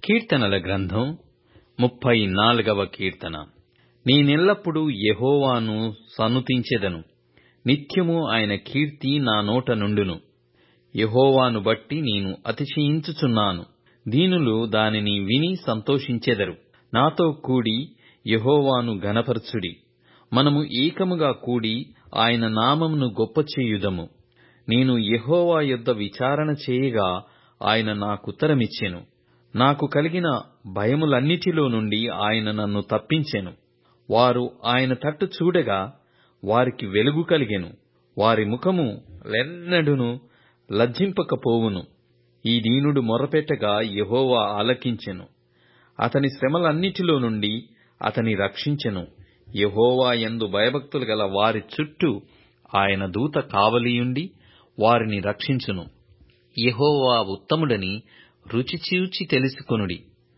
కీర్తనల గ్రంథం ముప్పై నాలుగవ కీర్తన నేనెల్లప్పుడూ యెహోవాను సన్నుతించెదను నిత్యము ఆయన కీర్తి నా నోట నుండును యెహోవాను బట్టి నేను అతిశయించుచున్నాను దీనులు దానిని విని సంతోషించెదరు నాతో కూడి యెహోవాను ఘనపరచుడి మనము ఏకముగా కూడి ఆయన నామమును గొప్పచేయుదము నేను యెహోవా యొద్ద విచారణ చేయగా ఆయన నాకుత్తరమిచ్చెను నాకు కలిగిన భయములన్నిటిలో నుండి ఆయన నన్ను తప్పించెను వారు ఆయన తట్టు చూడగా వారికి వెలుగు కలిగెను వారి ముఖము లెన్నడును లజ్జింపకపోవును ఈ దీనుడు మొరపెట్టగా యెహోవా ఆలకించెను అతని శ్రమలన్నిటిలో నుండి అతని రక్షించెను యెహోవా యందు భయభక్తులు గల వారి చుట్టూ ఆయన దూత కావలియుండి వారిని రక్షించును యెహోవా ఉత్తముడని రుచి చూచి తెలుసుకొనుడి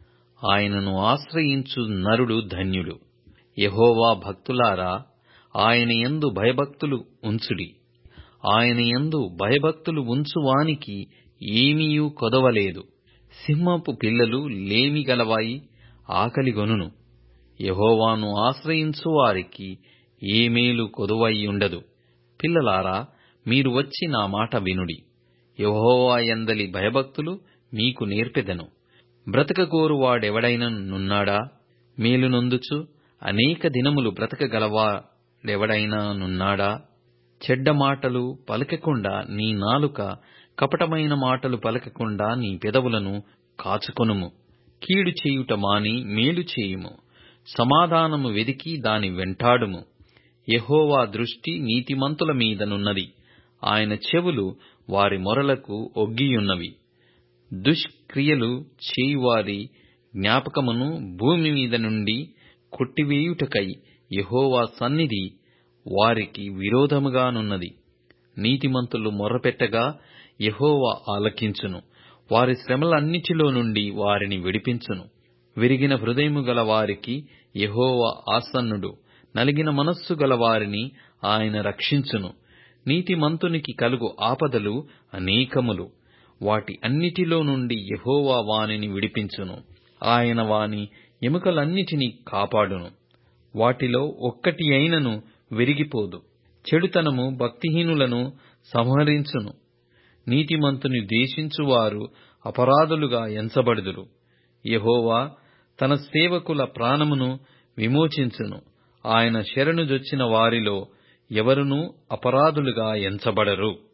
ఆయనను ఆశ్రయించు నరుడు ధన్యుడు యెహోవా భక్తులారా ఆయన యందు భయభక్తులు ఉంచుడి ఆయన యందు భయభక్తులు ఉంచువానికి ఏమీయూ కొదవలేదు సింహపు పిల్లలు లేమి గలవాయి ఆకలిగొనును యెహోవాను ఆశ్రయించు వారికి ఏ మేలు కొదువయ్యుండదు పిల్లలారా మీరు వచ్చి నా మాట వినుడి యెహోవా యందలి భయభక్తులు మీకు నేర్పెదను బ్రతకగోరు వాడెవడైనా నున్నాడా మేలు నొందుచు అనేక దినములు బ్రతకగలవాడెవడైనా నున్నాడా చెడ్డ మాటలు పలకకుండా నీ నాలుక కపటమైన మాటలు పలకకుండా నీ పెదవులను కాచుకొనుము కీడు చేయుట మాని మేలు చేయుము సమాధానము వెదికి దాని వెంటాడుము యెహోవా దృష్టి నీతిమంతుల మీదనున్నది ఆయన చెవులు వారి మొరలకు ఒగ్గియున్నవి దుష్క్రియలు చేయువారి జ్ఞాపకమును భూమి మీద నుండి కొట్టివేయుటకై యెహోవా సన్నిధి వారికి విరోధముగానున్నది నీతిమంతులు మొర్రపెట్టగా యెహోవా ఆలకించును వారి శ్రమలన్నిటిలో నుండి వారిని విడిపించును విరిగిన హృదయము గల వారికి యెహోవా ఆసన్నుడు నలిగిన మనస్సు గల వారిని ఆయన రక్షించును నీతిమంతునికి కలుగు ఆపదలు అనేకములు వాటి అన్నిటిలో నుండి యెహోవా వానిని విడిపించును ఆయన వాని ఎముకలన్నిటినీ కాపాడును వాటిలో ఒక్కటి అయినను విరిగిపోదు చెడుతనము భక్తిహీనులను సంహరించును నీతిమంతుని ద్వేషించువారు అపరాధులుగా ఎంచబడుదురు యెహోవా తన సేవకుల ప్రాణమును విమోచించును ఆయన శరణుజొచ్చిన వారిలో ఎవరునూ అపరాధులుగా ఎంచబడరు